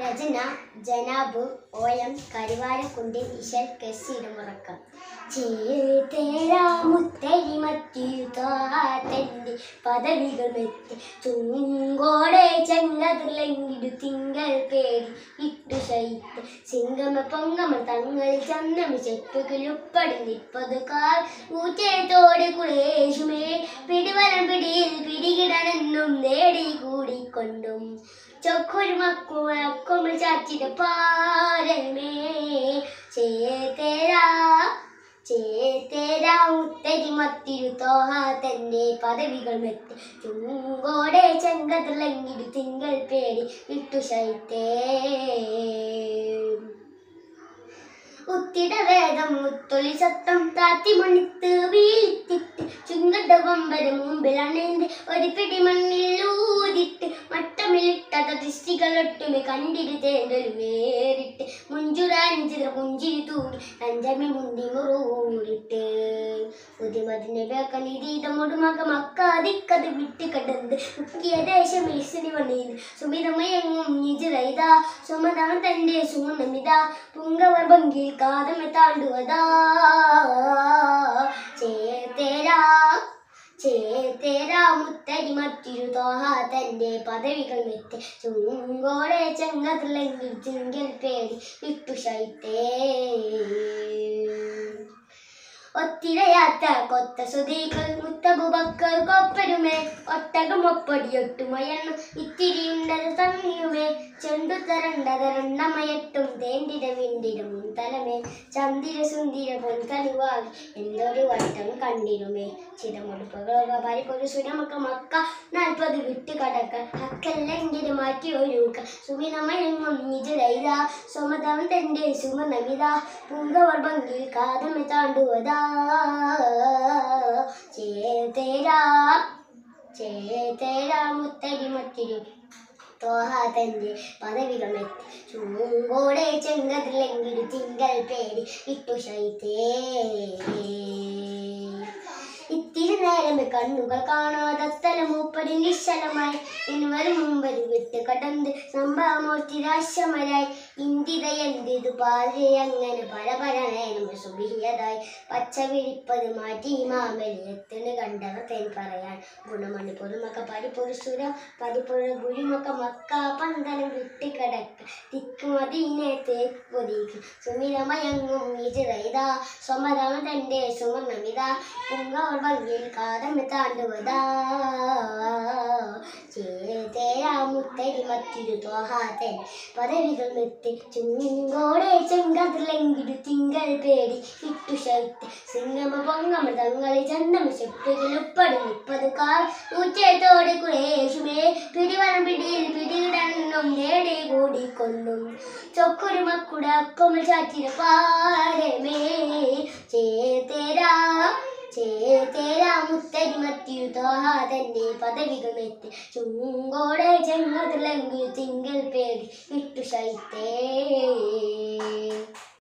രചന ജനാബ് O M Karuvarakundu ഇശൽ കെസ്സിടമുറക്കം ചേരാമുത്തരിമത്തിരുത്താത്തന്റെ പദവികൾ മെത്തി ചുങ്കോടെ ചെങ്കതിലെങ്കിടു തിങ്കൾ പേടി ഇട്ടു ശൈത്ത് സിംഗമ പൊങ്ങമ തങ്ങളിൽ ചന്നമി ചെപ്പുകളുപ്പടി നിപ്പത് കാൽ ഊറ്റത്തോട് കുളേശുമേ പിടിവരം പിടിയിൽ പിടികിടനെന്നും നേടി കൂടിക്കൊണ്ടും ചൊക്കൊരു മക്കുമ ചാച്ചിട പാരമേ ചേതേരാ ചേതേരാ ഉത്തരി മത്തിരു തോഹ തന്റെ പദവികൾ മെത്തി ചുങ്കോടെ ചെങ്കതിളങ്ങിടു തിങ്കൾ പേടി ഇട്ടു ശൈത്തേ ഉത്തിട വേദം മുത്തൊളി സത്തം താത്തി മണിത്ത് വീഴ്ത്തിട്ട് ചുങ്കട്ട വമ്പര മുമ്പിൽ അണേന്ത് ഒരു പിടി മണ്ണിൽ ഊതിട്ട് മട്ടമിലിട്ടത ദൃഷ്ടികളൊട്ടുമെ കണ്ടിട്ട് തേണ്ടൊരു വേറിട്ട് മുഞ്ചുരാഞ്ചിത പുഞ്ചിരി തൂങ്ങി അഞ്ചമി മുന്തി മുറൂറിട്ട് പുതിമതിനെ വേക്കനിതീതമോട് മക മക്കാതിക്കത് വിട്ട് കടന്ന് മുക്കിയ ദേശം ഈശ്വരി വണ്ണീത് സുമിതമയങ്ങും നിജിറൈത സുമതാ തന്റെ സുമനമിത പുങ്കവർ ഭംഗി കാതമെ താണ്ടുവതാ ചേതേരാ ചേതേരാ മുത്തരി മറ്റൊരു തോഹ തന്റെ പദവികൾ മെത്തി ചുങ്കോടെ ചെങ്കതിലെങ്കിൽ ചിങ്കൽ പേടി വിട്ടു ശൈത്തേ ഒത്തിരയാത്ത കൊത്ത സുതീകൾ മുത്തബുബക്കർ കൊപ്പരുമേ ഒട്ടകം ഒപ്പടിയൊട്ടുമയണ്ണു ഇത്തിരിയുണ്ടത് തന്നിയുമേ ചെണ്ടു തരണ്ടതരണ്ടമയട്ടും തേണ്ടിട വിണ്ടിടും തലമേ ചന്ദിര സുന്ദിര പൊൻകണിവാൾ എന്തൊരു വട്ടം കണ്ടിരുമേ ചിരമുടുപ്പുകളൊക്കെ പരിപ്പൊരു സുരമക്ക മക്ക നാൽപ്പത് വിട്ട് കടക്ക ഹക്കല്ലെങ്കിൽ മാറ്റി ഒരുക്ക സുമിനമയങ്ങും നിജലൈത സുമതം തന്റെ സുമനമിത പുങ്കവർ ഭംഗിൽ കാതമെ താണ്ടുവതാ ചേതേരാ ചേതേരാ മുത്തരി മത്തിരി തോഹ തന്റെ പദവികൾ എത്തി ചൂങ്കോടെ ചെങ്കതിലെങ്കിൽ തിങ്കൾ പേടി ഇട്ടു ശൈത്തേ ഇത്തിരി നേരം കണ്ണുകൾ കാണാതത്തല മൂപ്പടി നിശ്ചലമായി ഇന്നുവരും മുമ്പര് വിട്ട് കടന്ന് സംഭവമൂർത്തിരാശമരായി ഇന്ദിത എന്തിതു പാതി അങ്ങനെ പല പല നേരം സുബിഹിയതായി പച്ച വിരിപ്പത് മാറ്റി മാമലി എത്തിന് കണ്ടവർ തേൻ പറയാൻ ഗുണമണി പൊരുമക്ക പരിപുരുസുരം പരിപുര ഗുരുമക്ക മക്ക പന്തനം വിട്ട് കിടക്ക തിക്കുമതിനെ തേപ്പൊതിക്ക് സുമിരമയങ്ങും നിജിറൈത സ്വമതം തന്റെ സുമർണമിത പുങ്കവർ ഭംഗിയിൽ കാതം താണ്ടുവതാ ചേതേരാ മുത്തരി മത്തിരു തോഹാത്തൻ പദവികൾ മെത്തി ചുങ്കോടെ ചെങ്കതിലെങ്കിടു തിങ്കൾ പേടി ഇട്ടു ശൈത്ത് സിംഗമ പൊങ്ങമ തങ്ങളെ ചന്ദമ ചെപ്പുകളുപ്പടി മുപ്പത് കാൽ ഉച്ചത്തോടെ കുളേശുമേ പിടിവരം പിടിയിൽ പിടികിടന്നും നേടി കൂടിക്കൊണ്ടും ചൊക്കൊരു മക്കുട കൊമൽ ചാറ്റിര പാരമേ ചേതേരാ ചേതേരാ മുത്തരി മത്തിയു തോഹാതന്റെ പദവികൾ മെത്തി ചുങ്കോടെ ചെങ്ങതിലെങ്കിൽ തിങ്കൾ പേടി ഇട്ടു ശൈത്തേ